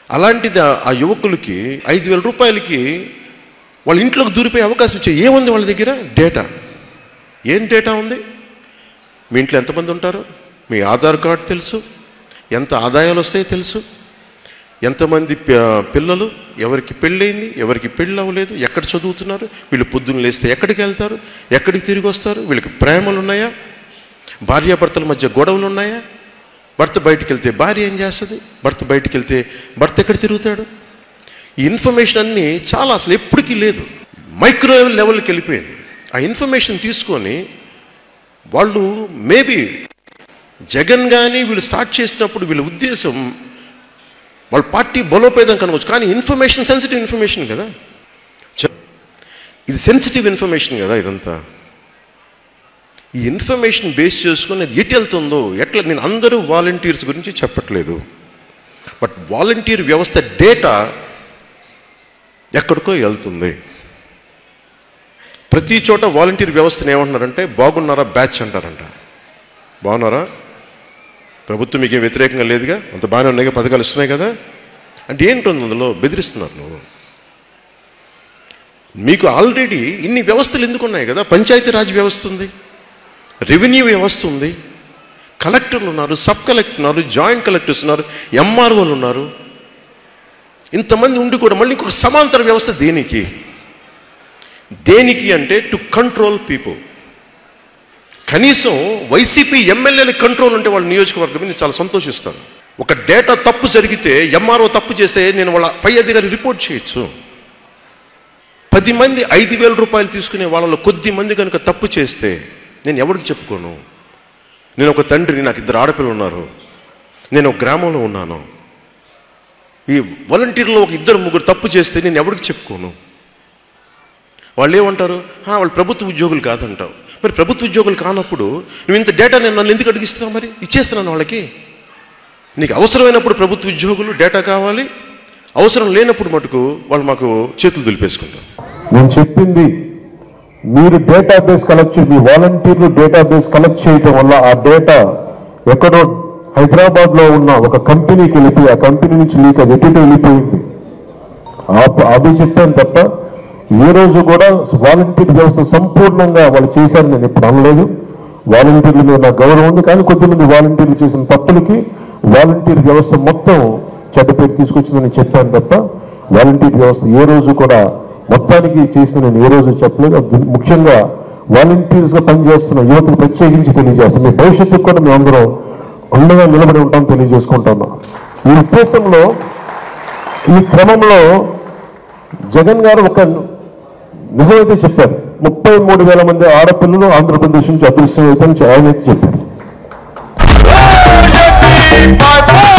అలాంటిది ఆ- ఆ యువకులకి ఐదు వేల రూపాయలకి వాళ్ళ ఇంట్లోకి దూరిపోయే అవకాశం ఇచ్చే ఏముంది వాళ్ళ దగ్గర డేటా ఏం డేటా ఉంది మీ ఇంట్లో ఎంతమంది ఉంటారు మీ ఆధార్ కార్డు తెలుసు ఎంత ఆదాయాలు వస్తాయో తెలుసు ఎంతమంది పి- పిల్లలు ఎవరికి పెళ్ళయింది ఎవరికి పెళ్ళి అవ్వలేదు ఎక్కడ చదువుతున్నారు వీళ్ళు పొద్దున్న లేస్తే ఎక్కడికి వెళ్తారు ఎక్కడికి తిరిగి వస్తారు వీళ్ళకి ప్రేమలు ఉన్నాయా భార్యాభర్తల మధ్య గొడవలు ఉన్నాయా భర్త బయటికి వెళ్తే భార్య ఏం చేస్తుంది భర్త బయటికి వెళ్తే భర్త ఎక్కడ తిరుగుతాడు ఈ ఇన్ఫర్మేషన్ అన్నీ చాలా అసలు ఎప్పటికీ లేదు మైక్రో లెవెల్కి వెళ్ళిపోయింది ఆ ఇన్ఫర్మేషన్ తీసుకొని వాళ్ళు మేబీ జగన్ కానీ వీళ్ళు స్టార్ట్ చేసినప్పుడు వీళ్ళ ఉద్దేశం వాళ్ళ పార్టీ బలోపేదం కనుకోవచ్చు కానీ ఇన్ఫర్మేషన్ సెన్సిటివ్ ఇన్ఫర్మేషన్ కదా చె- ఇది సెన్సిటివ్ ఇన్ఫర్మేషన్ కదా ఇదంతా ఈ ఇన్ఫర్మేషన్ బేస్ చేసుకుని అది ఎటు వెళ్తుందో ఎట్లా నేను అందరూ వాలంటీర్స్ గురించి చెప్పట్లేదు బట్ వాలంటీర్ వ్యవస్థ డేటా ఎక్కడికో వెళ్తుంది ప్రతి చోట వాలంటీర్ వ్యవస్థను ఏమంటున్నారంటే బాగున్నారా బ్యాచ్ అంటారంట బాగున్నారా ప్రభుత్వం మీకు ఏం వ్యతిరేకంగా లేదుగా అంత బాగానే ఉన్నాయి కదా, పథకాలు ఇస్తున్నాయి కదా అంటే ఏంటుంది అందులో బెదిరిస్తున్నారు నువ్వు మీకు ఆల్రెడీ ఇన్ని వ్యవస్థలు ఎందుకు ఉన్నాయి కదా పంచాయతీరాజ్ వ్యవస్థ ఉంది రెవెన్యూ వ్యవస్థ ఉంది కలెక్టర్లు ఉన్నారు సబ్ కలెక్టర్ ఉన్నారు జాయింట్ కలెక్టర్స్ ఉన్నారు ఎంఆర్ఓలు ఉన్నారు ఇంతమంది ఉండి కూడా మళ్ళీ ఇంకొక సమాంతర వ్యవస్థ దేనికి దేనికి అంటే టు కంట్రోల్ పీపుల్ కనీసం వైసీపీ ఎమ్మెల్యేల కంట్రోల్ ఉంటే వాళ్ళ నియోజకవర్గం మీద నేను చాలా సంతోషిస్తాను ఒక డేటా తప్పు జరిగితే ఎంఆర్ఓ తప్పు చేస్తే నేను వాళ్ళ పై అధికారి రిపోర్ట్ చేయొచ్చు పది మంది ఐదు వేల రూపాయలు తీసుకునే వాళ్ళలో కొద్ది మంది కనుక తప్పు చేస్తే నేను ఎవరికి చెప్పుకోను నేను ఒక తండ్రిని నాకు ఇద్దరు ఆడపిల్లలు ఉన్నారు నేను ఒక గ్రామంలో ఉన్నాను ఈ వాలంటీర్లో ఒక ఇద్దరు ముగ్గురు తప్పు చేస్తే నేను ఎవరికి చెప్పుకోను వాళ్ళు ఏమంటారు "ఆ, వాళ్ళు ప్రభుత్వ ఉద్యోగులు కాదంటావు మరి ప్రభుత్వ ఉద్యోగులు కానప్పుడు నువ్వు ఇంత డేటా నేను నన్ను ఎందుకు అడిగిస్తున్నావు మరి ఇచ్చేస్తున్నాను వాళ్ళకి నీకు అవసరమైనప్పుడు ప్రభుత్వ ఉద్యోగులు డేటా కావాలి అవసరం లేనప్పుడు మటుకు వాళ్ళు మాకు చేతులు దులిపేసుకుంటారు నేను చెప్పింది మీరు డేటాబేస్ కలెక్ట్ చే- మీ వాలంటీర్లు డేటాబేస్ కలెక్ట్ చేయటం వల్ల ఆ డేటా ఎక్కడో హైదరాబాద్ లో ఉన్న ఒక కంపెనీకి వెళ్ళిపోయి ఆ కంపెనీ నుంచి మీకు అది ఎటు వెళ్ళిపోయింది ఆ- అది చెప్పాను తప్ప ఏ రోజు కూడా వాలంటీర్ వ్యవస్థ సంపూర్ణంగా వాళ్ళు చేశారని నేను ఇప్పుడు అనలేదు వాలంటీర్ల మీద నాకు గౌరవం ఉంది కానీ కొద్దిమంది వాలంటీర్లు చేసిన తప్పులకి వాలంటీర్ వ్యవస్థ మొత్తం చెడ్డ పేరు తీసుకొచ్చిందని చెప్పాను తప్ప వాలంటీర్ వ్యవస్థ ఏ రోజు కూడా మొత్తానికి చేసిన నేను ఏ రోజు చెప్పలేదు అది ముఖ్యంగా వాలంటీర్స్ గా పనిచేస్తున్న యువతకు ప్రత్యేకించి తెలియజేస్తాను మీ భవిష్యత్తుకు కూడా మేము అందరం అండగా నిలబడి ఉంటాం తెలియజేసుకుంటున్నాం ఈ ఉద్దేశంలో ఈ క్రమంలో జగన్ గారు ఒక నిజమైతే చెప్పారు ముప్పై మూడు వేల మంది ఆడపిల్లలు ఆంధ్రప్రదేశ్ నుంచి అదృశ్యం అయితే ఆయన అయితే చెప్పారు Bye.